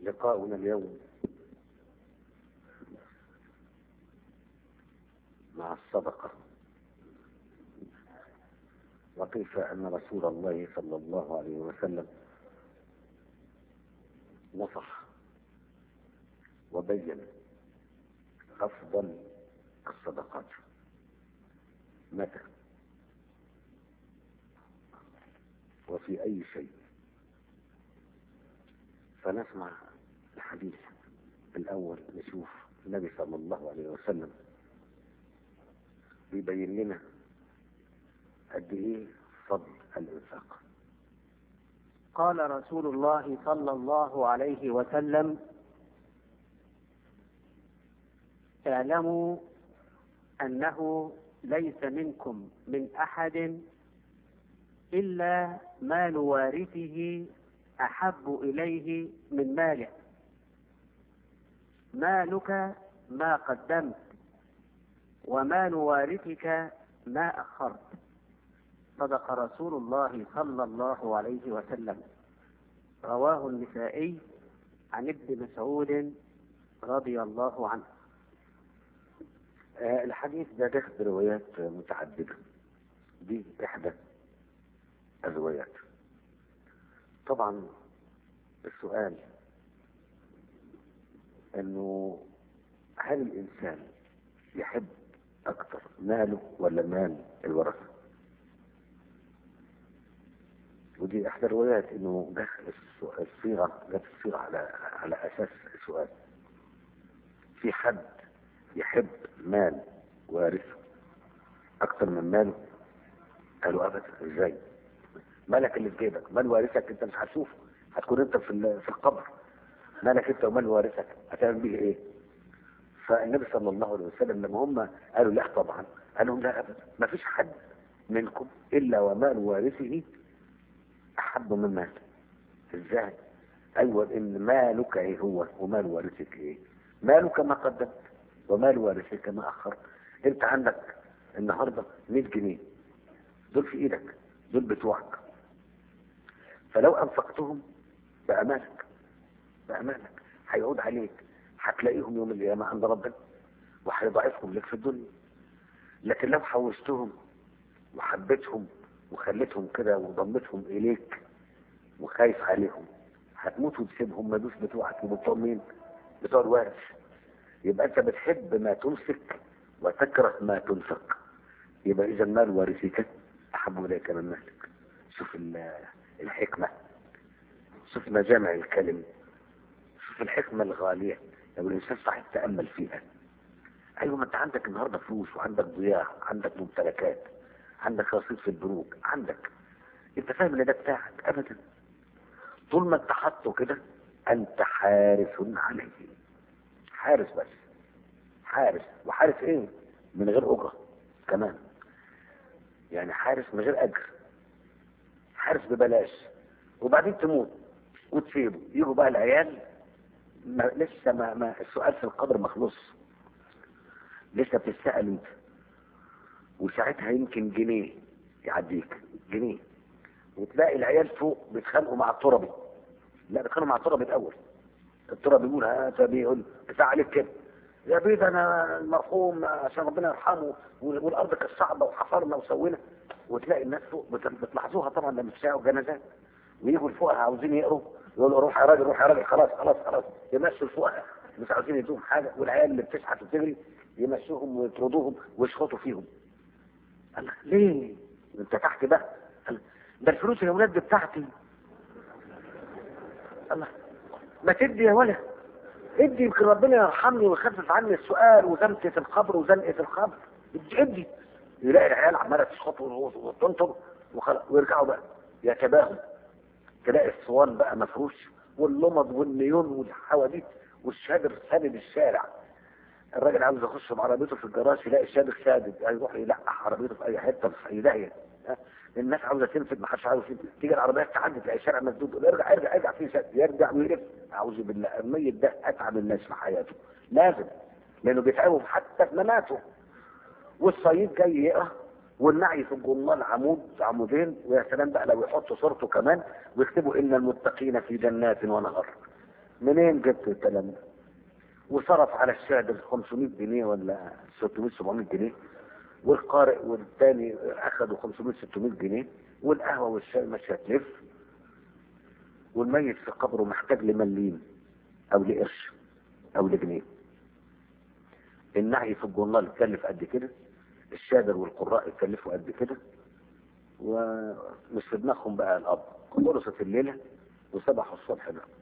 لقاؤنا اليوم مع الصدقة وكيف أن رسول الله صلى الله عليه وسلم نصح وبين أفضل الصدقات متى وفي أي شيء فنسمع الحديث الأول نشوف النبي صلى الله عليه وسلم بيبين لنا قد إيه فضل الإنفاق قال رسول الله صلى الله عليه وسلم اعلموا أنه ليس منكم من أحد إلا مال وارثه أحب إليه من ماله مالك ما قدمت ومال وارثك ما أخرت صدق رسول الله صلى الله عليه وسلم رواه النسائي عن ابن مسعود رضي الله عنه آه الحديث ده داخل بروايات متعددة دي إحدى الروايات طبعا السؤال انه هل الانسان يحب اكثر ماله ولا مال الورثه ودي احدى الروايات انه جه الصيغه جت الصيغه على على اساس السؤال في حد يحب مال وارثه اكثر من ماله قالوا ابدا ازاي مالك اللي في جيبك مال وارثك انت مش هتشوفه هتكون انت في في القبر مالك انت ومال وارثك هتعمل بيه ايه فالنبي صلى الله عليه وسلم لما هم قالوا لا طبعا قال لهم لا ابدا ما فيش حد منكم الا ومال وارثه احب من مال ازاي ايوه ان مالك ايه هو ومال وارثك ايه مالك ما قدمت ومال وارثك ما اخرت انت عندك النهارده 100 جنيه دول في ايدك دول بتوعك فلو انفقتهم بامانك بامانك هيعود عليك هتلاقيهم يوم القيامه عند ربنا وهيضاعفهم لك في الدنيا لكن لو حوشتهم وحبيتهم وخليتهم كده وضمتهم اليك وخايف عليهم هتموت وتسيبهم ما دوش بتوعك وبتوع مين؟ بتوع الوارث يبقى انت بتحب ما تمسك وتكره ما تنفق يبقى اذا مال وارثك احب اليك من مالك شوف الحكمه شوف مجامع الكلم شوف الحكمه الغاليه لو الانسان صح تامل فيها ايوه ما انت عندك النهارده فلوس وعندك ضياع عندك ممتلكات عندك رصيد في البنوك عندك انت فاهم ان ده بتاعك ابدا طول ما انت حاطه كده انت حارس عليه حارس بس حارس وحارس ايه من غير اجره كمان يعني حارس من غير اجر حارس ببلاش وبعدين تموت وتسيبه يجوا بقى العيال ما لسه ما, ما السؤال في القبر مخلص لسه بتسأل انت وساعتها يمكن جنيه يعديك جنيه وتلاقي العيال فوق بيتخانقوا مع التربي لا بيتخانقوا مع التربي الاول التربي بيقول هات بيقول بتاع عليك كده يا بيت انا المرحوم عشان ربنا يرحمه والارض كانت صعبه وحفرنا وسوينا وتلاقي الناس فوق بتلاحظوها طبعا لما بتشاعوا جنازات ويجوا الفقهاء عاوزين يقروا يقولوا روح يا راجل روح يا راجل خلاص خلاص خلاص يمشوا الفقهاء مش عاوزين يدوهم حاجه والعيال اللي بتشحت وتجري يمشوهم ويطردوهم ويشخطوا فيهم قال ليه؟ انت تحت بقى قال ده الفلوس يا ولاد بتاعتي الله ما تدي يا ولد ادي يمكن ربنا يرحمني ويخفف عني السؤال وزنقة القبر وزنقة القبر ادي يلاقي العيال عماله تشخط وتنطر ويرجعوا بقى يتباهوا تلاقي الصوان بقى مفروش واللمض والنيون والحواديت والشادر سادد الشارع الراجل عاوز يخش بعربيته في الجراج يلاقي الشادر سادد هيروح يلقح عربيته في اي حته في اي داهيه الناس عاوزه تنفذ ما حدش عاوز تيجي العربيه تعدي تلاقي الشارع مسدود ارجع ارجع ارجع في شد يرجع ويلف اعوذ بالله الميت ده اتعب الناس في حياته لازم لانه بيتعبوا حتى في مماته والصعيد جاي يقرا والنعي في الجمال عمود عمودين ويا سلام بقى لو يحطوا صورته كمان ويكتبوا ان المتقين في جنات ونهر منين جبت الكلام ده وصرف على الشاهد ال 500 جنيه ولا 600 700 جنيه والقارئ والتاني اخدوا 500 600 جنيه والقهوه والشاي مش هتلف والميت في قبره محتاج لمليم او لقرش او لجنيه النعي في الجورنال يكلف قد كده الشادر والقراء يكلفوا قد كده ومش في دماغهم بقى الاب خلصت الليله وسبحوا الصبح بقى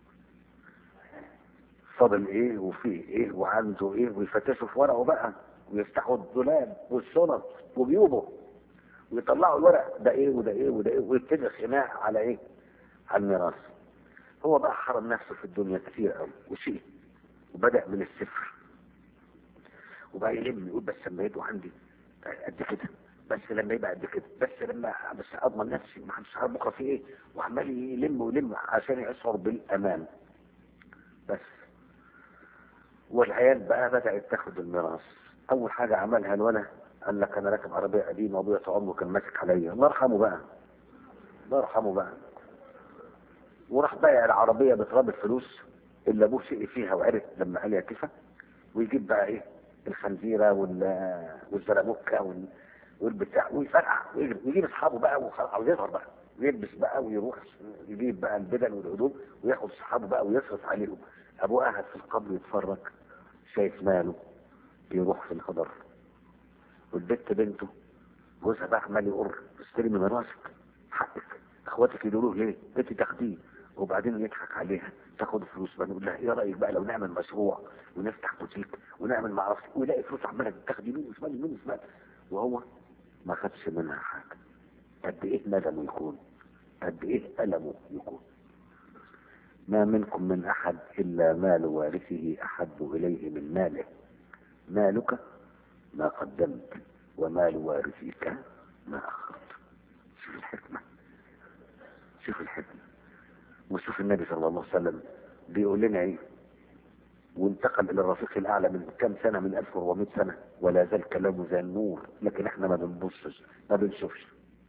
فاضل ايه وفيه ايه وعنده ايه ويفتشوا في ورقه بقى ويفتحوا الدولاب والشنط وجيوبه ويطلعوا الورق ده ايه وده ايه وده ايه ويبتدي خناق على ايه؟ على الميراث هو بقى حرم نفسه في الدنيا كتير قوي وشيء وبدأ من الصفر وبقى يلم يقول بس لما يبقوا عندي قد كده بس لما يبقى قد كده بس لما بس اضمن نفسي ما حدش عارف بكره في ايه وعمال يلم ويلم عشان يشعر بالامان بس والعيال بقى بدأت تاخد الميراث أول حاجة عملها الولد قال لك أنا راكب عربية قديمة وأبويا عمره كان ماسك عليا الله يرحمه بقى الله يرحمه بقى وراح بايع العربية بتراب الفلوس اللي أبوه شقي فيها وعرف لما قال يا كيفة ويجيب بقى إيه الخنزيرة وال والزرابوكة وال والبتاع ويفرقع ويجري ويجيب أصحابه بقى وخلاص ويظهر بقى ويلبس بقى ويروح يجيب بقى البدل والهدوم وياخد صحابه بقى ويصرف عليهم أبوه قاعد في القبر يتفرج شايف ماله يروح في الخضر والبت بنته جوزها بقى عمال يقر استلمي من راسك حقك اخواتك يقولوا له ليه؟ انت تاخديه وبعدين يضحك عليها تاخد فلوس بقى نقول لها ايه رايك بقى لو نعمل مشروع ونفتح بوتيك ونعمل ما اعرفش ويلاقي فلوس عماله تاخدي يمين وشمال يمين وشمال وهو ما خدش منها حاجه قد ايه ندمه يكون قد ايه المه يكون ما منكم من احد الا مال وارثه احب اليه من ماله مالك ما قدمت ومال وارثك ما اخرت شوف الحكمه شوف الحكمه وشوف النبي صلى الله عليه وسلم بيقول لنا ايه وانتقل الى الرفيق الاعلى من كم سنه من 1400 سنه ولا زال كلامه زي النور لكن احنا ما بنبصش ما بنشوفش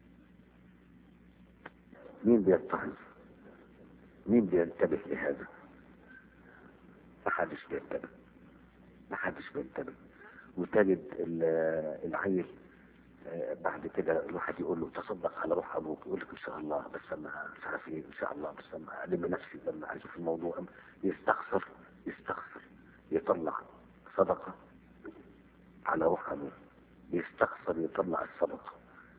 مين بيتعظ مين بينتبه لهذا ما حدش بينتبه ما حدش بينتبه وتجد ال- العيل آه، بعد كده الواحد يقول له تصدق على روح ابوك يقول لك ان شاء الله بس انا مش عارف ايه ان شاء الله بس انا الم نفسي لما اشوف الموضوع يستخسر يستخسر يطلع صدقه على روح ابوه يستخسر يطلع الصدقه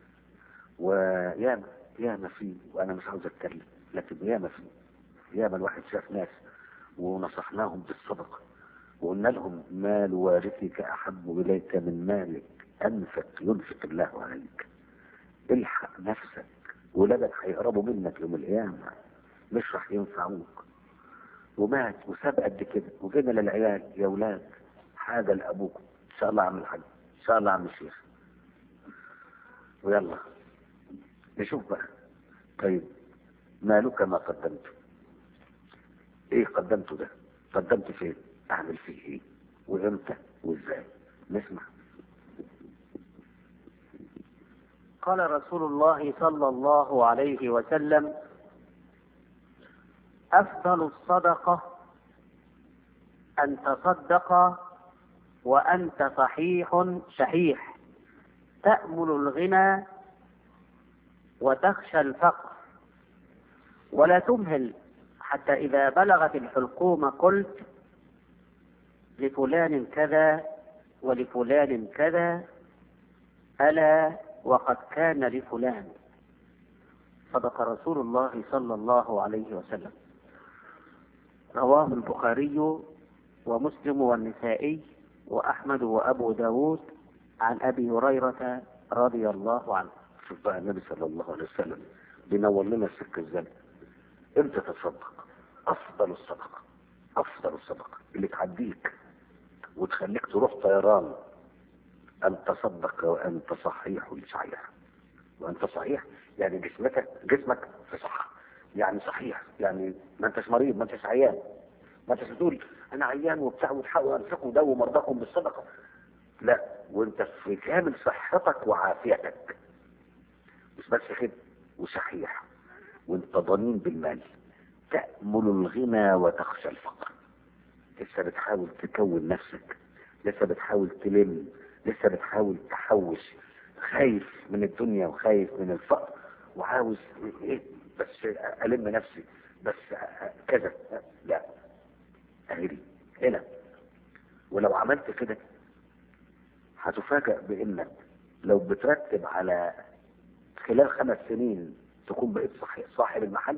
وياما ياما فيه وانا مش عاوز اتكلم لكن ياما فيه ياما الواحد شاف ناس ونصحناهم بالصدقه وقلنا لهم مال وارثك احب اليك من مالك انفق ينفق الله عليك الحق نفسك ولادك هيقربوا منك يوم القيامه مش راح ينفعوك ومات وساب قد كده وجينا للعيال يا ولاد حاجه لابوكم ان شاء الله اعمل حاجه ان شاء الله اعمل شيخ ويلا نشوف بقى طيب مالك ما قدمت ايه قدمته ده قدمت فين اعمل فيه ايه وامتى وازاي نسمع قال رسول الله صلى الله عليه وسلم أفضل الصدقة أن تصدق وأنت صحيح شحيح تأمل الغنى وتخشى الفقر ولا تمهل حتى إذا بلغت الحلقوم قلت لفلان كذا ولفلان كذا ألا وقد كان لفلان صدق رسول الله صلى الله عليه وسلم رواه البخاري ومسلم والنسائي وأحمد وأبو داود عن أبي هريرة رضي الله عنه شوف بقى النبي صلى الله عليه وسلم بينور لنا السكه ازاي امتى تتصدق افضل الصدقه افضل الصدقه اللي تعديك وتخليك تروح طيران ان تصدق وانت صحيح صحيح وانت صحيح يعني جسمك جسمك في صحه يعني صحيح يعني ما انتش مريض ما انتش عيان ما انتش بتقول انا عيان وبتاع وتحاول انفقوا داووا مرضاكم بالصدقه لا وانت في كامل صحتك وعافيتك مش بس كده وصحيح وانت ضنين بالمال تأمل الغنى وتخشى الفقر لسه بتحاول تكون نفسك لسه بتحاول تلم لسه بتحاول تحوش خايف من الدنيا وخايف من الفقر وعاوز ايه بس الم نفسي بس كذا لا اهدي هنا ولو عملت كده هتفاجأ بانك لو بترتب على خلال خمس سنين تكون بقيت صح- صاحب المحل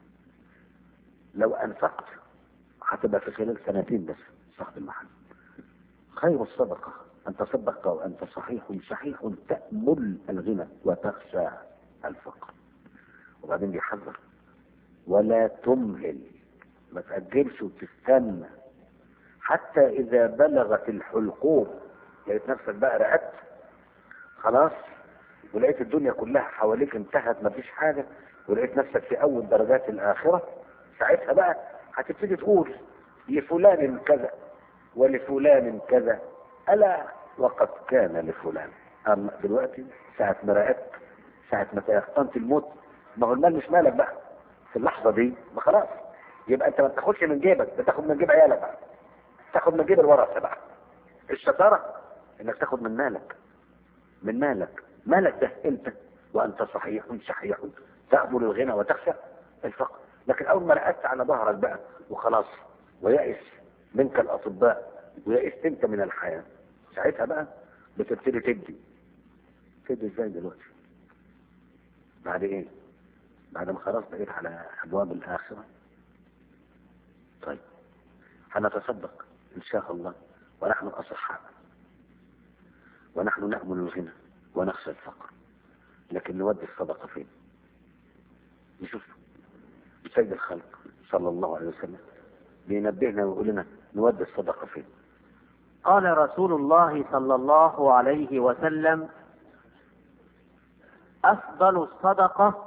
لو انفقت هتبقى في خلال سنتين بس صاحب المحل خير الصدقة أن تصدق وأنت صحيح شحيح تأمل الغنى وتخشى الفقر وبعدين بيحذر ولا تمهل ما تأجلش وتستنى حتى إذا بلغت الحلقوم لقيت نفسك بقى رقدت خلاص ولقيت الدنيا كلها حواليك انتهت مفيش حاجة ولقيت نفسك في أول درجات الآخرة ساعتها بقى هتبتدي تقول لفلان كذا ولفلان كذا ألا وقد كان لفلان أما دلوقتي ساعة ما رقدت ساعة ما تيقنت الموت ما هو المال مش مالك بقى في اللحظة دي ما خلاص يبقى انت ما بتاخدش من جيبك بتاخد من جيب عيالك بقى تاخد من جيب الورثة بقى الشطارة انك تاخد من مالك من مالك مالك ده انت وانت صحيح شحيح تأمل الغنى وتخشى الفقر لكن اول ما رقدت على ظهرك بقى وخلاص ويأس منك الاطباء ويأست انت من الحياة ساعتها بقى بتبتدي تدي تدي ازاي دلوقتي بعد ايه بعد ما خلاص بقيت على ابواب الاخرة طيب هنتصدق ان شاء الله ونحن اصحاء ونحن نأمل الغنى ونخشى الفقر لكن نودي الصدقة فين نشوف سيد الخلق صلى الله عليه وسلم بينبهنا ويقول لنا نودي الصدقة فين قال رسول الله صلى الله عليه وسلم أفضل الصدقة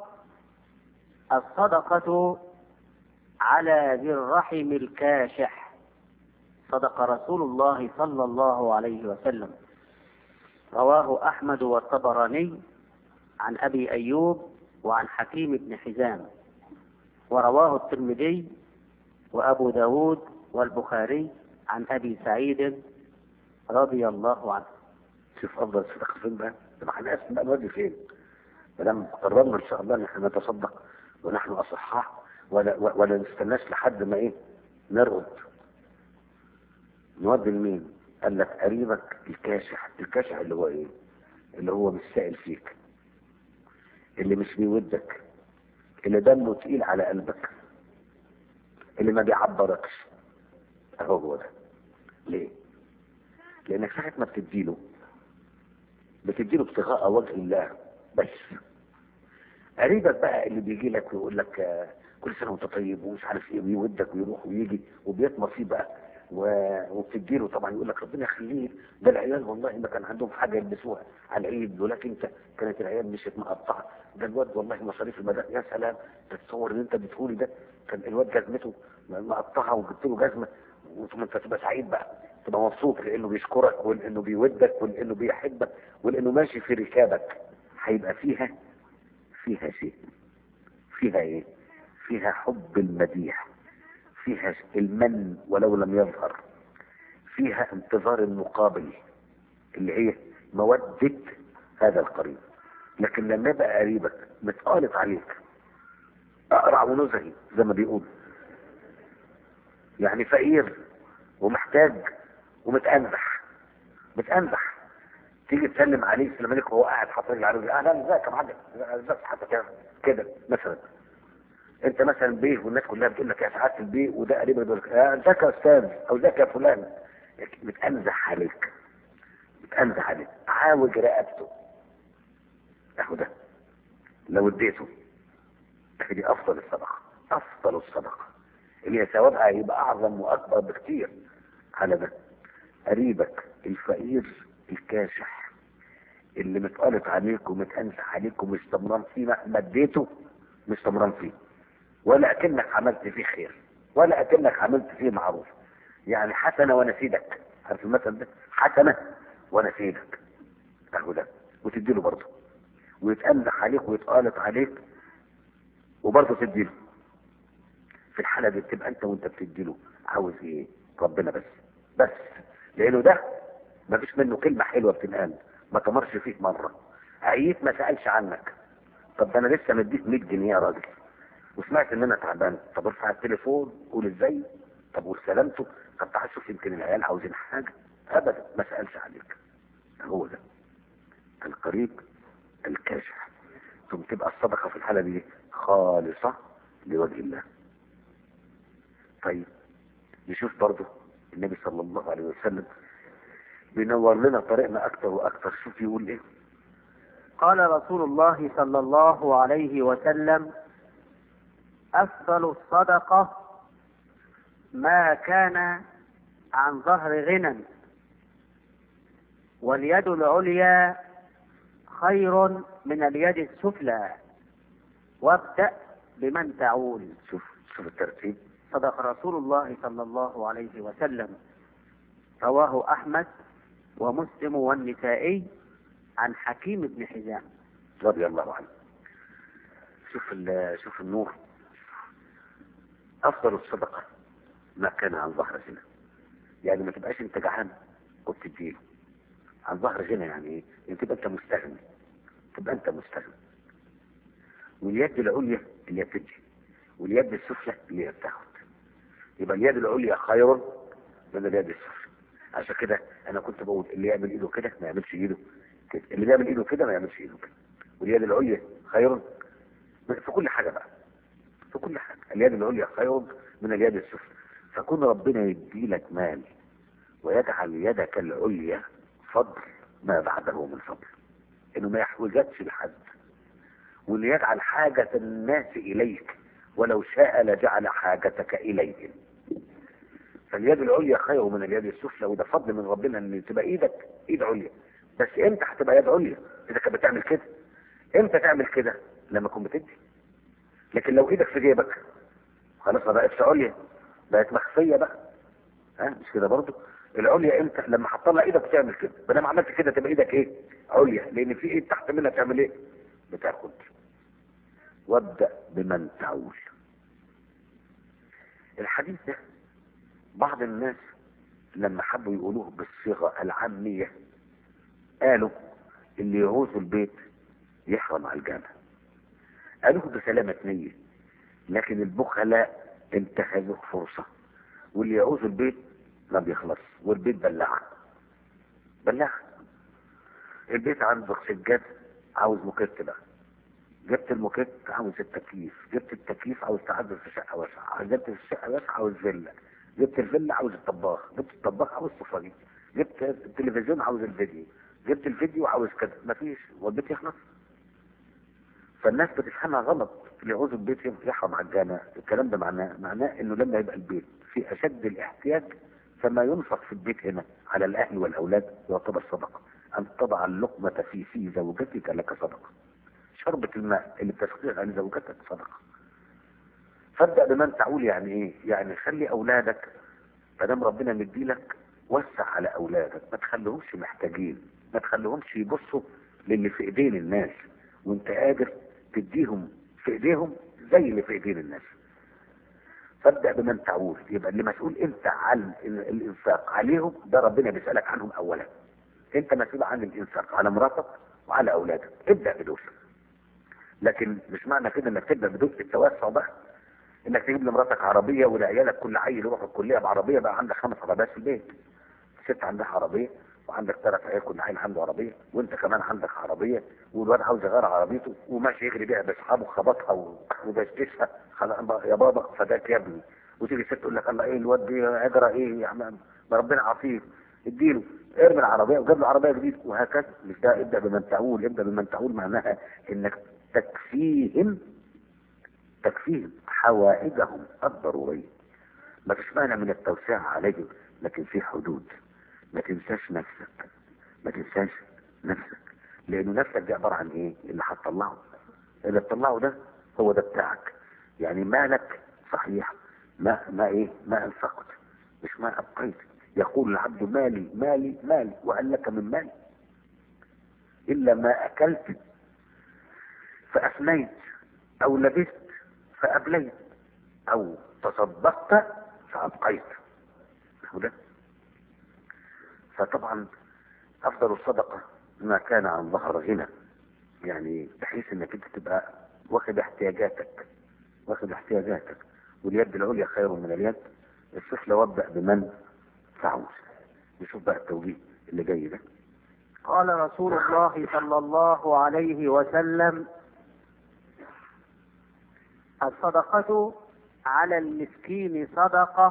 الصدقة على ذي الرحم الكاشح صدق رسول الله صلى الله عليه وسلم رواه أحمد والطبراني عن أبي أيوب وعن حكيم بن حزام ورواه الترمذي وأبو داود والبخاري عن أبي سعيد رضي الله عنه شوف افضل الصدقة فين بقى طب احنا اسم بقى نودي فين فلما قررنا ان شاء الله ان احنا نتصدق ونحن اصحاء ولا ولا نستناش لحد ما ايه نرقد نودي لمين قال لك قريبك الكاشح الكاشح اللي هو ايه اللي هو مش سائل فيك اللي مش بيودك اللي دمه تقيل على قلبك اللي ما بيعبركش اهو هو ده ليه لانك ساعة ما بتديله بتديله ابتغاء وجه الله بس قريبك بقى اللي بيجي لك ويقول لك آه، كل سنه وانت طيب ومش عارف ايه ويودك ويروح ويجي وبيطمر فيه بقى و- وبتديله طبعا يقول لك ربنا يخليه ده العيال والله ما كان عندهم حاجه يلبسوها على العيد ولكن انت كانت العيال مشيت مقطعه ده الواد والله مصاريف المدارس يا سلام تتصور ان انت بتقولي ده كان الواد جزمته مقطعه وجبت له جزمه وثم انت تبقى سعيد بقى تبقى مبسوط لانه بيشكرك ولانه بيودك ولانه بيحبك ولانه ماشي في ركابك هيبقى فيها فيها شيء فيها ايه فيها حب المديح فيها المن ولو لم يظهر فيها انتظار المقابل اللي هي مودة هذا القريب لكن لما يبقى قريبك متقالط عليك اقرع ونزهي زي ما بيقول يعني فقير ومحتاج ومتأنزح متأنزح تيجي تسلم عليه السلام عليكم وهو قاعد حاطط رجل على رجل اهلا ازيك يا معلم ازيك حتى كده كده مثلا انت مثلا بيه والناس كلها بتقول لك يا سعاده البيه وده قريب يقول لك آه، ازيك يا استاذ او ازيك يا فلان بتأنزح عليك بتأنزح عليك عاوج رقبته اهو ده لو اديته دي افضل الصدقه افضل الصدقه اللي هي ثوابها هيبقى اعظم واكبر بكتير على ده قريبك الفقير الكاشح اللي متقلط عليك ومتأنسح عليك ومش طمران فيه مهما اديته مش طمران فيه ولا اكنك عملت فيه خير ولا اكنك عملت فيه معروف يعني حسنه وانا سيدك عارف المثل ده حسنه وانا سيدك اهو ده وتديله برضه ويتأنح عليك ويتقالط عليك وبرضه تديله في الحالة دي تبقى انت وانت بتديله عاوز ايه ربنا بس بس لانه ده ما فيش منه كلمة حلوة بتنقال ما تمرش فيك مرة عييت ما سألش عنك طب ده انا لسه مديك 100 جنيه يا راجل وسمعت ان انا تعبان طب ارفع التليفون قول ازاي طب وسلامته طب تعال شوف يمكن العيال عاوزين حاجة ابدا ما سألش عليك هو ده القريب الكاشح ثم تبقى الصدقة في الحالة دي خالصة لوجه الله طيب نشوف برضه النبي صلى الله عليه وسلم بينور لنا طريقنا اكتر واكتر شوف يقول ايه قال رسول الله صلى الله عليه وسلم أفضل الصدقة ما كان عن ظهر غنى واليد العليا خير من اليد السفلى وابدأ بمن تعول شوف شوف الترتيب صدق رسول الله صلى الله عليه وسلم رواه أحمد ومسلم والنسائي عن حكيم بن حزام رضي الله عنه شوف ال- شوف النور افضل الصدقه ما كان عن ظهر غنى يعني ما تبقاش انت جعان وبتديله عن ظهر غنى يعني ايه؟ يعني تبقى انت مستغني تبقى انت مستغني واليد العليا اللي هي بتدي واليد السفلى اللي هي بتاخد يبقى اليد العليا خير من اليد السفلى عشان كده انا كنت بقول اللي يعمل ايده كده ما يعملش ايده كده اللي بيعمل ايده كده ما يعملش ايده كده واليد العليا خير في كل حاجه بقى في كل حاجه اليد العليا خير من اليد السفلى فكون ربنا يدي لك مال ويجعل يدك العليا فضل ما بعده من فضل انه ما يحوجكش لحد وان يجعل حاجة الناس اليك ولو شاء لجعل حاجتك اليهم فاليد العليا خير من اليد السفلى وده فضل من ربنا ان تبقى ايدك ايد عليا بس امتى هتبقى يد عليا اذا كانت بتعمل كده امتى تعمل كده لما تكون بتدي لكن لو ايدك في جيبك خلاص ما بقتش عليا بقت مخفيه بقى ها مش كده برضه العليا امتى لما هتطلع ايدك تعمل كده ما عملت كده تبقى ايدك ايه عليا لان في ايد تحت منها تعمل ايه بتاخد وابدا بمن تعول الحديث ده بعض الناس لما حبوا يقولوه بالصيغه العاميه قالوا اللي يعوز البيت يحرم على الجامع قالوه بسلامة نية لكن البخلاء انتهزوا فرصة واللي يعوز البيت ما بيخلص والبيت بلاعة بلاعة البيت عندك سجاد عاوز مكت بقى جبت المكت عاوز التكييف جبت التكييف عاوز تعدل في شقة واسعة جبت في الشقة واسعة عاوز فيلا جبت الفيلا عاوز الطباخ جبت الطباخ عاوز سفري جبت التلفزيون عاوز الفيديو جبت الفيديو عاوز كذا مفيش والبيت يخلص فالناس بتفهمها غلط اللي يعوز البيت يحرم على الجامع الكلام ده معناه معناه انه لما يبقى البيت في اشد الاحتياج فما ينفق في البيت هنا على الاهل والاولاد يعتبر صدقه ان تضع اللقمه في في زوجتك لك صدقه شربة الماء اللي بتسقيها لزوجتك صدقه فابدا بمن تعول يعني ايه يعني خلي اولادك ما دام ربنا مديلك وسع على اولادك ما تخليهمش محتاجين ما تخليهمش يبصوا للي في ايدين الناس وانت قادر تديهم في ايديهم زي اللي في ايدين الناس فابدا بمن تعول يبقى اللي مسؤول انت عن ال- الانفاق عليهم ده ربنا بيسالك عنهم اولا انت مسؤول عن الانفاق على مراتك وعلى اولادك ابدا بدول لكن مش معنى كده انك تبدا بدول التوسع بقى انك تجيب لمراتك عربيه ولعيالك كل عيل يروح الكليه بعربيه بقى عندك خمس عربيات في البيت ست عندها عربيه وعندك ثلاث عيال كل عيل عنده عربيه وانت كمان عندك عربيه والواد عاوز يغير عربيته وماشي يجري بيها باصحابه خبطها و- ودشدشها خلاص بقى يا بابا فداك يا ابني وتيجي ست تقول لك الله ايه الواد دي اجرى ايه يا عم ما ربنا عافيه اديله ارمي العربيه وجاب له عربيه جديده وهكذا مش ده ابدا بمن تعول ابدا بمن تعول معناها انك تكفيهم تكفيهم حوائجهم الضروريه ما فيش مانع من التوسعه عليهم لكن في حدود ما تنساش نفسك ما تنساش نفسك لانه نفسك دي عباره عن ايه اللي هتطلعه اللي هتطلعه ده هو ده بتاعك يعني مالك صحيح ما ما ايه ما انفقت مش ما ابقيت يقول العبد مالي مالي مالي وهل لك من مالي الا ما اكلت فافنيت او لبست فابليت او تصدقت فأبقيت هو ده فطبعا أفضل الصدقة ما كان عن ظهر غنى يعني بحيث انك انت تبقى واخد احتياجاتك واخد احتياجاتك واليد العليا خير من اليد السفلى وابدأ بمن تعوز نشوف بقى التوجيه اللي جاي ده قال رسول الله صلى الله عليه وسلم الصدقة على المسكين صدقة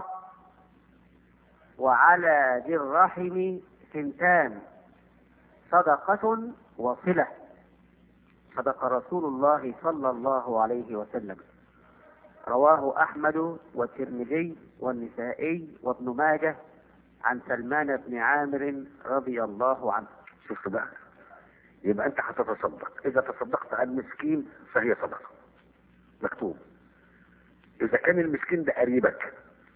وعلى ذي الرحم ثنتان صدقة وصلة صدق رسول الله صلى الله عليه وسلم رواه أحمد والترمذي والنسائي وابن ماجه عن سلمان بن عامر رضي الله عنه شفت بقى يبقى انت هتتصدق اذا تصدقت عن مسكين فهي صدقة مكتوب اذا كان المسكين ده قريبك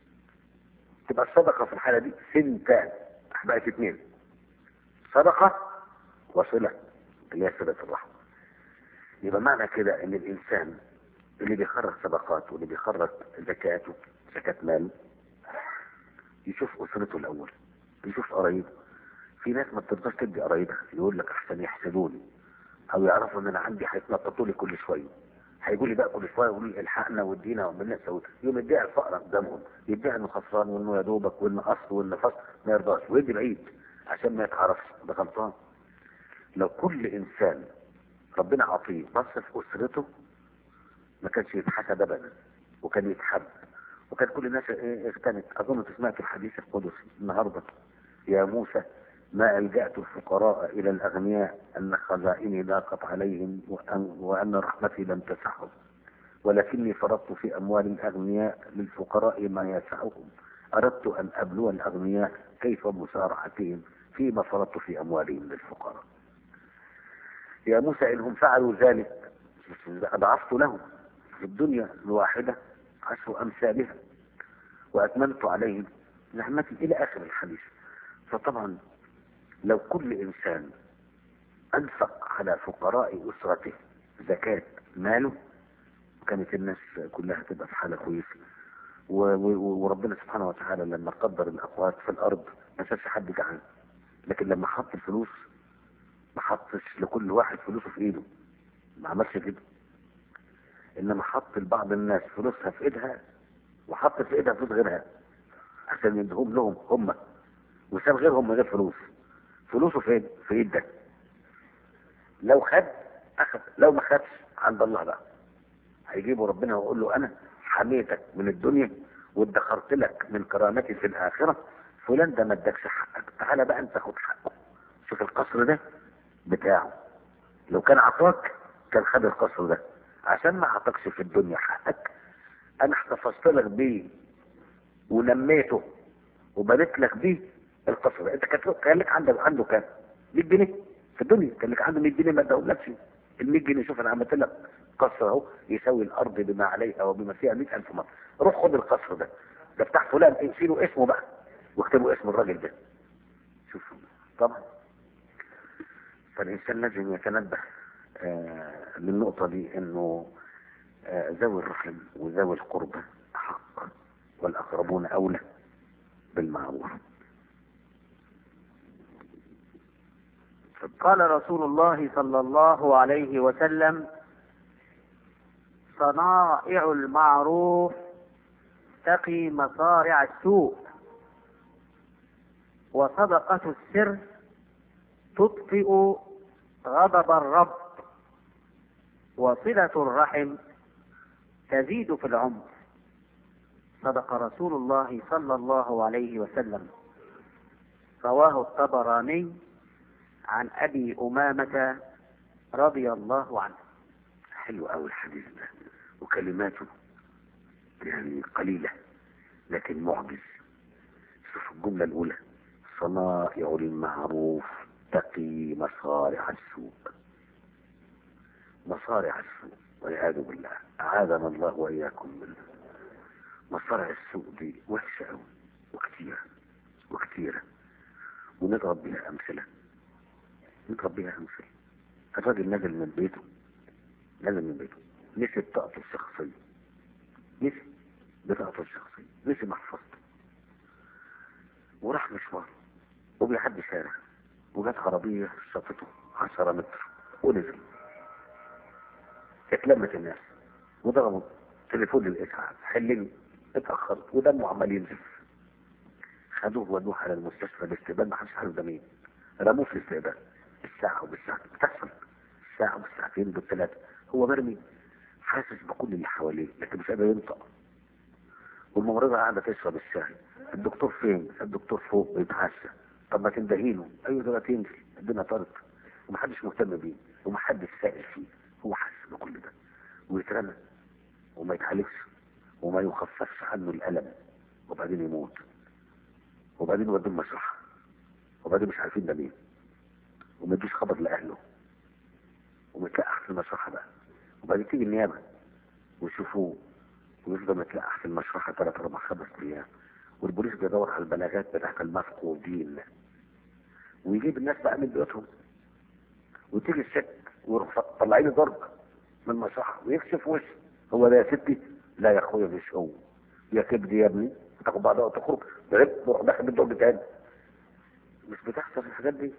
تبقى الصدقة في الحالة دي سنتان بقت اتنين صدقة وصلة اللي هي صلة الرحم يبقى معنى كده ان الانسان اللي بيخرج صدقات واللي بيخرج زكاته زكاة ماله يشوف اسرته الاول يشوف قرايبه في ناس ما بترضاش تدي قرايبها يقول لك احسن يحسدوني او يعرفوا ان انا عندي هيتنططوا لي كل شويه هيقول لي بقى كل شويه يقولوا لي الحقنا وادينا وعملنا سوي يوم يدعي الفقر قدامهم يدعي انه خسران وانه يا دوبك وانه قصر وانه فصل ما يرضاش ويدي بعيد عشان ما يتعرفش ده غلطان لو كل انسان ربنا عطيه بص في اسرته ما كانش يتحسد ابدا وكان يتحب وكان كل الناس ايه اغتنت اظن سمعت الحديث القدسي النهارده يا موسى ما ألجأت الفقراء إلى الأغنياء أن خزائني ضاقت عليهم وأن, وأن رحمتي لم تسعهم ولكني فرضت في أموال الأغنياء للفقراء ما يسعهم أردت أن أبلو الأغنياء كيف مسارعتهم فيما فرضت في أموالهم للفقراء يا موسى إنهم فعلوا ذلك أضعفت لهم في الدنيا الواحدة عشر أمثالها وأتممت عليهم نعمتي إلى آخر الحديث فطبعا لو كل إنسان أنفق على فقراء أسرته زكاة ماله كانت الناس كلها تبقى في حالة كويسة وربنا سبحانه وتعالى لما قدر الأقوات في الأرض ما سابش حد جعان لكن لما حط الفلوس ما حطش لكل واحد فلوسه في ايده ما عملش كده انما حط لبعض الناس فلوسها في ايدها وحط في ايدها فلوس غيرها عشان يدهم لهم هم وساب غيرهم من غير فلوس فلوسه فين في ايد ده لو خد اخذ لو ما خدش عند الله بقى هيجيبه ربنا ويقول له انا حميتك من الدنيا وادخرت لك من كرامتي في الاخره فلان ده ما ادكش حقك تعالى بقى انت خد حقه شوف القصر ده بتاعه لو كان عطاك كان خد القصر ده عشان ما عطاكش في الدنيا حقك انا احتفظت لك بيه ونميته وبنيت لك بيه القصر ده انت كان لك عندك عنده كام 100 جنيه في الدنيا كان لك عنده 100 جنيه ما اداهولكش ال 100 جنيه شوف انا عملت لك قصر اهو يساوي الارض بما عليها وبما فيها 100000 مره روح خد القصر ده ده بتاع فلان شيلوا اسمه بقى واكتبوا اسم الراجل ده شوف طبعا فالإنسان لازم يتنبه آه للنقطة دي إنه آه ذوي الرحم وذوي القربى حق والأقربون أولى بالمعروف قال رسول الله صلى الله عليه وسلم صنائع المعروف تقي مصارع السوء وصدقة السر تطفئ غضب الرب وصلة الرحم تزيد في العمر صدق رسول الله صلى الله عليه وسلم رواه الطبراني عن أبي أمامة رضي الله عنه حلو أوي الحديث ده وكلماته يعني قليلة لكن معجز شوف الجملة الأولى صنائع المعروف تقي مصارع السوء مصارع السوء والعياذ بالله أعاذنا الله وإياكم منه مصارع السوء دي وحشة أوي وكتيرة وكتيرة ونضرب بها أمثلة نضرب بها أمثلة الراجل نزل من بيته نزل من بيته نسي بطاقته الشخصية نسي بطاقته الشخصية نسي محفظته وراح مشوار وبيعدي شارع وجت عربية شاطته عشرة متر ونزل اتلمت الناس وضربوا تليفون للإسعاف حلني اتأخرت ودمه عمال ينزف خدوه ودوه على المستشفى الاستقبال ما حدش عارف ده مين رموه في الاستقبال الساعة وبالساعة بتحصل الساعة والساعتين بالثلاثة هو مرمي حاسس بكل اللي حواليه لكن مش قادر ينطق والممرضة قاعدة تشرب الشاي الدكتور فين؟ الدكتور فوق بيتعشى طب ما تندهيله ايوه دلوقتي ينزل الدنيا طارت ومحدش مهتم بيه ومحدش سائل فيه هو حاسس بكل ده ويترمى وما يتعالجش وما يخففش عنه الألم وبعدين يموت وبعدين يودوه المشرحة وبعدين مش عارفين ده مين وما يدوش خبر لأهله ومتلقح في المشرحة بقى وبعدين تيجي النيابة ويشوفوه ويفضل متلقح في المشرحة ثلاث أربع خمس أيام والبوليس بيدور على البلاغات بتاعت المفقودين ويجيب الناس بقى من بيوتهم وتيجي الست ويروح طلعين ضرب من المشرحة ويكشف وشه هو ده يا ستي لا يا اخويا مش هو يا كبدي يا ابني تاخد بعضها وتخرج تعبت تروح داخل الدور تاني مش بتحصل الحاجات دي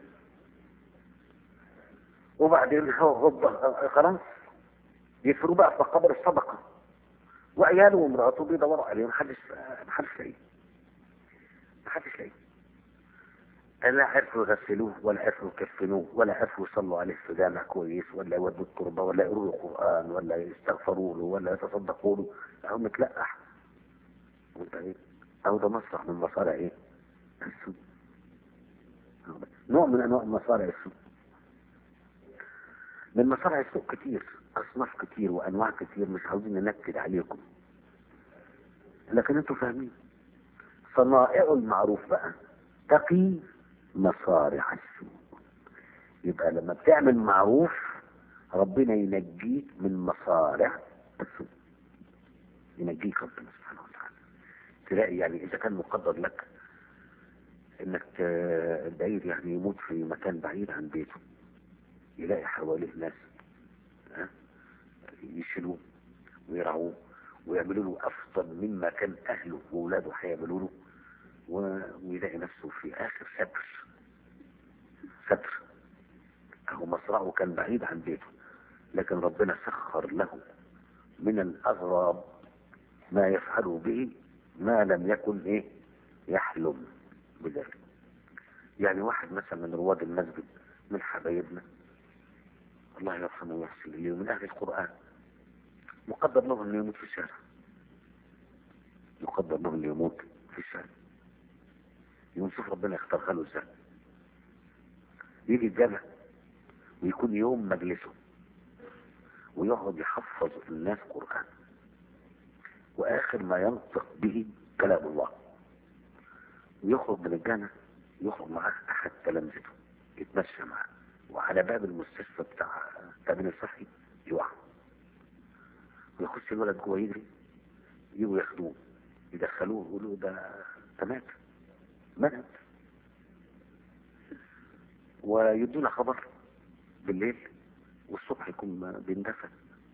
وبعدين هو غضة خلاص يدفنوا بقى في قبر الصدقة وعياله ومراته بيدوروا عليه محدش محدش لاقيه محدش لاقيه لا عرفوا يغسلوه ولا عرفوا يكفنوه ولا عرفوا يصلوا عليه في جامع كويس ولا يودوا التربة ولا يقروا له قرآن ولا يستغفروا له ولا يتصدقوا له أو متلقح وانت ايه أو ده مسرح من مصارع ايه السوء نوع من أنواع مصارع السوء من مصارع السوء كتير أصناف كتير وأنواع كتير مش عاوزين ننكد عليكم لكن انتوا فاهمين صنائع المعروف بقى تقي مصارع السوء يبقى لما بتعمل معروف ربنا ينجيك من مصارع السوء ينجيك ربنا سبحانه وتعالى تلاقي يعني اذا كان مقدر لك انك البعيد يعني يموت في مكان بعيد عن بيته يلاقي حواليه ناس ها يشيلوه ويرعوه ويعملوا له افضل مما كان اهله واولاده هيعملوا له ويلاقي نفسه في اخر ستر ستر اهو مصرعه كان بعيد عن بيته لكن ربنا سخر له من الاغراب ما يفعله به ما لم يكن ايه يحلم بذلك يعني واحد مثلا من رواد المسجد من حبايبنا الله يرحمه ويحسن اليه من اهل القران مقدر له انه يموت في الشارع مقدر له انه يموت في الشارع يقوم شوف ربنا يختارها له ازاي يجي الجامع ويكون يوم مجلسه ويقعد يحفظ الناس قرآن وآخر ما ينطق به كلام الله ويخرج من الجامع يخرج معاه أحد تلامذته يتمشى معاه وعلى باب المستشفى بتاع التأمين الصحي يقع ويخش الولد جوه يجري يجوا ياخدوه يدخلوه يقولوا ده مات مات ويدونا خبر بالليل والصبح يكون بيندفن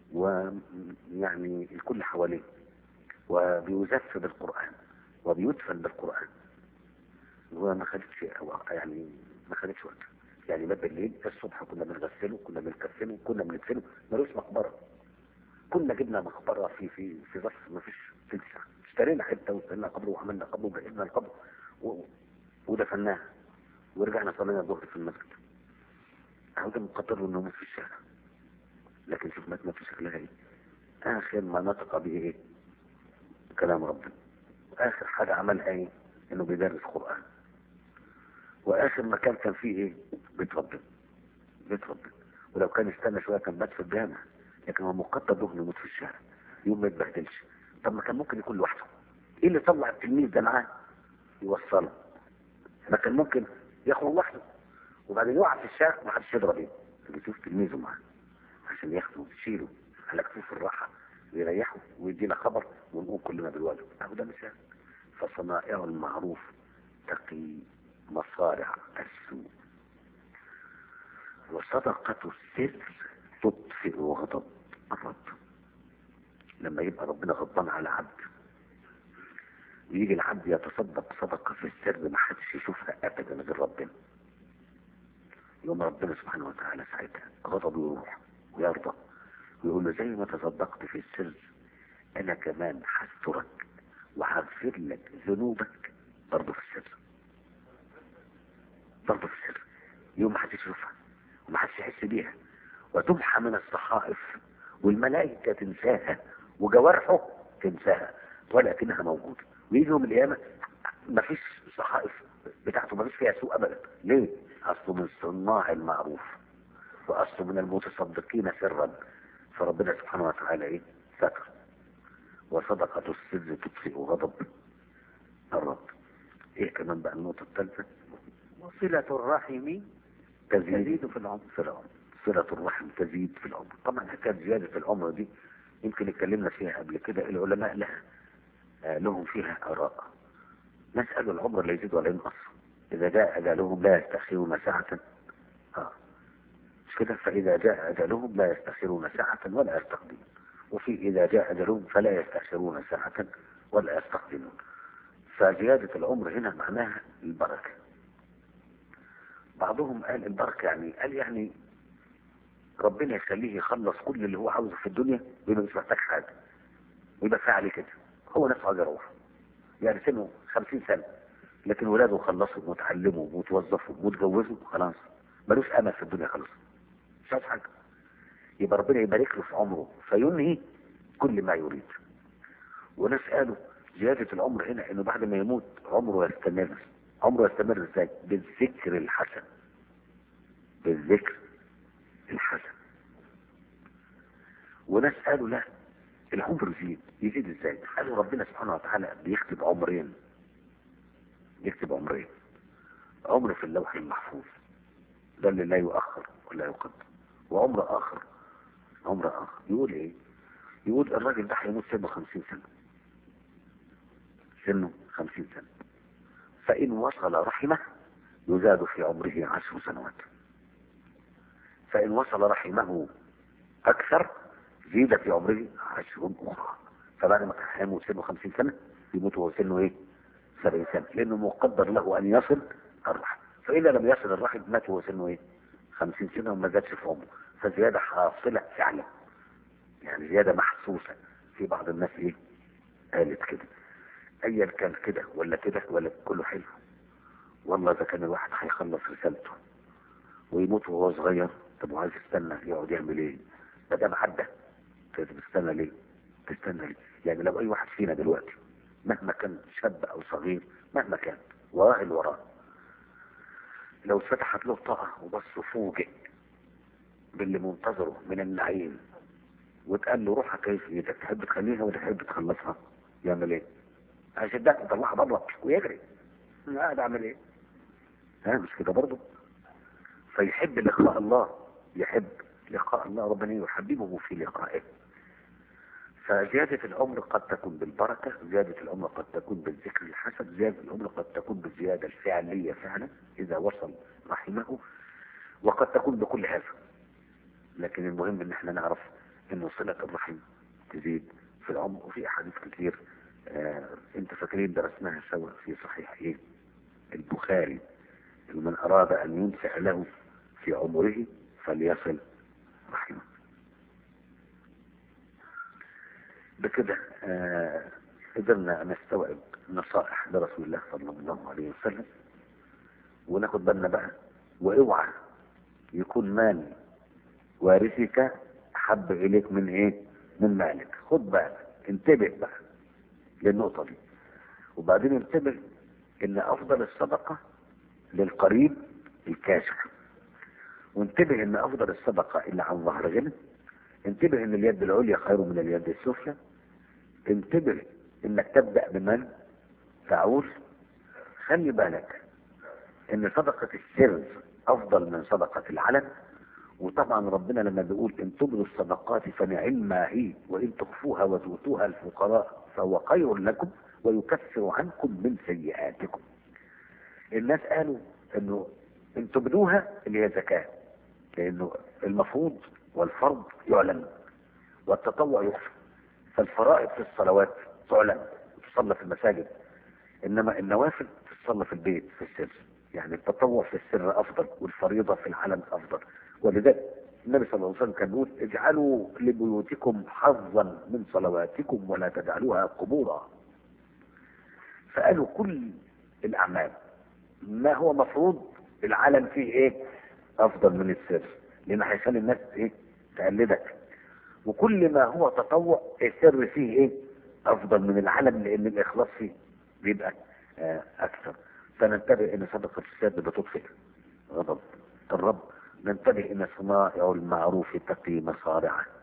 ويعني الكل حواليه وبيزف بالقرآن وبيدفن بالقرآن وما خدتش يعني ما خدتش وقت يعني ما بالليل الصبح كنا بنغسله كنا بنكفنه كنا بندفنه ملوش مقبره كنا جبنا مقبره في في في ظرف ما فيش ست ساعه اشترينا حته واشترينا قبر وعملنا قبر وجهزنا القبر و... ودفناه ورجعنا صلينا الظهر في المسجد اهو ده مقدر انه مات في الشارع لكن شوف مات في شكلها ايه اخر ما نطق به ايه كلام ربنا واخر حاجه عملها ايه انه بيدرس قران واخر مكان كان فيه ايه بيت ربنا بيت ربنا ولو كان استنى شويه كان مات في الجامع لكن هو مقدر له انه يموت في الشارع يوم ما يتبهدلش طب ما كان ممكن يكون لوحده ايه اللي طلع التلميذ ده معاه يوصله ما كان ممكن ياخد لوحده وبعدين يقع في الشارع ما حدش يضرب ايه يشوف تلميذه معاه عشان ياخده ويشيله على كفوف الراحه ويريحه ويدينا خبر ونقوم كلنا بالواجب اهو ده مثال فصنائع المعروف تقي مصارع السوء وصدقة السر تطفئ غضب الرب لما يبقى ربنا غضبان على عبد ويجي العبد يتصدق صدقة في السر ما حدش يشوفها ابدا غير ربنا يوم ربنا سبحانه وتعالى ساعتها غضبه يروح ويرضى ويقول له زي ما تصدقت في السر انا كمان هسترك وهغفر لك ذنوبك برضه في السر برضه في السر يوم ما حدش يشوفها وما حدش يحس بيها وتمحى من الصحائف والملائكة تنساها وجوارحه تنساها ولكنها موجودة ويجي يوم القيامة مفيش صحائف بتاعته مفيش فيها سوء أبدا ليه؟ أصله من صناع المعروف وأصله من المتصدقين سرا فربنا سبحانه وتعالى إيه؟ ستر وصدقة السر تطفئ غضب الرب إيه كمان بقى النقطة الثالثة؟ وصلة الرحم تزيد تزيد في العمر في العمر صلة الرحم تزيد في العمر طبعا حكاية زيادة العمر دي يمكن اتكلمنا فيها قبل كده العلماء لها آه، لهم فيها آراء ناس قالوا العمر لا يزيد ولا ينقص إذا جاء أجلهم لا يستأخرون ساعة آه. مش كده فإذا جاء أجلهم لا يستأخرون ساعة ولا يستقدمون وفي إذا جاء أجلهم فلا يستأخرون ساعة ولا يستقدمون فزيادة العمر هنا معناها البركة بعضهم قال البركة يعني قال يعني ربنا يخليه يخلص كل اللي هو عاوزه في الدنيا ويبقى مش محتاج حاجة ويبقى كفاية عليه كده هو نفسه عايز يروح يعني سنه 50 سنة لكن ولاده خلصوا وتعلموا وتوظفوا وتجوزوا خلاص ملوش امل في الدنيا خلاص مش عايز حاجة يبقى ربنا يبارك له في عمره فينهي كل ما يريد وناس قالوا زيادة العمر هنا انه بعد ما يموت عمره يستمر عمره يستمر ازاي بالذكر الحسن بالذكر الحسن وناس قالوا لا العمر يزيد يزيد ازاي قالوا ربنا سبحانه وتعالى بيكتب عمرين يكتب عمرين عمر في اللوح المحفوظ ده اللي لا يؤخر ولا يقدم وعمر اخر عمر اخر يقول ايه يقول الراجل ده هيموت سنه 50 سنه سنه 50 سنه فان وصل رحمه يزاد في عمره عشر سنوات فإن وصل رحمه أكثر زيد في عمره عشر أخرى فبعد ما كان هيموت سنه 50 سنة يموت وهو سنه إيه؟ 70 سنة لأنه مقدر له أن يصل الرحم فإذا لم يصل الرحم مات وهو سنه إيه؟ 50 سنة وما زادش في عمره فزيادة حاصلة فعلا يعني زيادة محسوسة في بعض الناس إيه؟ قالت كده أيا كان كده ولا كده ولا كله حلو والله إذا كان الواحد هيخلص رسالته ويموت وهو صغير طب وعايز يستنى يقعد يعمل ايه ده ده عدى طب تستنى ليه تستنى ليه يعني لو اي واحد فينا دلوقتي مهما كان شاب او صغير مهما كان وراه الوراء لو اتفتحت له طاقة وبص فوجئ باللي منتظره من النعيم وتقال له روحها كيف في ايدك تحب تخليها ولا تحب تخلصها يعمل ايه عشان ده يطلعها بره ويجري انا قاعد اعمل ايه ها مش كده برضه فيحب لقاء الله يحب لقاء الله ربنا يحببه في لقائه فزيادة العمر قد تكون بالبركة زيادة العمر قد تكون بالذكر الحسن زيادة العمر قد تكون بالزيادة الفعلية فعلا إذا وصل رحمه وقد تكون بكل هذا لكن المهم ان احنا نعرف ان صلة الرحم تزيد في العمر وفي احاديث كتير آه انت فاكرين درسناها سوا في صحيح ايه البخاري من اراد ان ينسأ له في عمره فليصل رحمه بكده آه قدرنا نستوعب نصائح لرسول الله صلى الله عليه وسلم وناخد بالنا بقى واوعى يكون مال وارثك احب اليك من ايه من مالك خد بالك انتبه بقى للنقطة دي وبعدين انتبه ان افضل الصدقة للقريب الكاشف وانتبه ان افضل الصدقة اللي عن ظهر غنى انتبه ان اليد العليا خير من اليد السفلى انتبه انك تبدأ بمن تعول خلي بالك ان صدقة السر افضل من صدقة العلن وطبعا ربنا لما بيقول ان تبدوا الصدقات فنعم ما هي وان تخفوها وتؤتوها الفقراء فهو خير لكم ويكفر عنكم من سيئاتكم الناس قالوا انه ان تبدوها اللي هي زكاة لانه المفروض والفرض يعلن والتطوع يخفى فالفرائض في الصلوات تعلن تصلى في المساجد انما النوافل تصلى في البيت في السر يعني التطوع في السر افضل والفريضه في العلن افضل ولذلك النبي صلى الله عليه وسلم كان يقول اجعلوا لبيوتكم حظا من صلواتكم ولا تجعلوها قبورا فقالوا كل الاعمال ما هو مفروض العلن فيه ايه افضل من السر لان هيخلي الناس ايه تقلدك وكل ما هو تطوع السر فيه ايه افضل من العلن لان الاخلاص فيه بيبقى آه اكثر فننتبه ان صدقه السر بتطفئ غضب الرب ننتبه ان صنائع المعروف تقي مصارعه